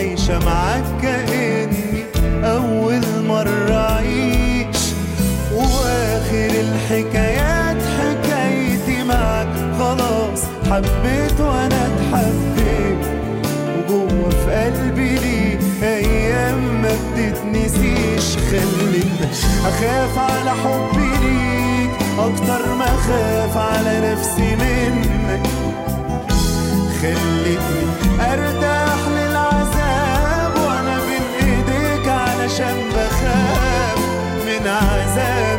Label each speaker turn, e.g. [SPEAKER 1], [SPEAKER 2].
[SPEAKER 1] عايشة معاك كأني أول مرة أعيش وآخر الحكايات حكايتي معاك خلاص حبيت وأنا اتحبيت وجوه في قلبي ليه أيام ما بتتنسيش خلتني أخاف على حبي ليك أكتر ما أخاف على نفسي منك خلتني ارتاح للعذاب وانا بين ايديك علشان بخاف من عذاب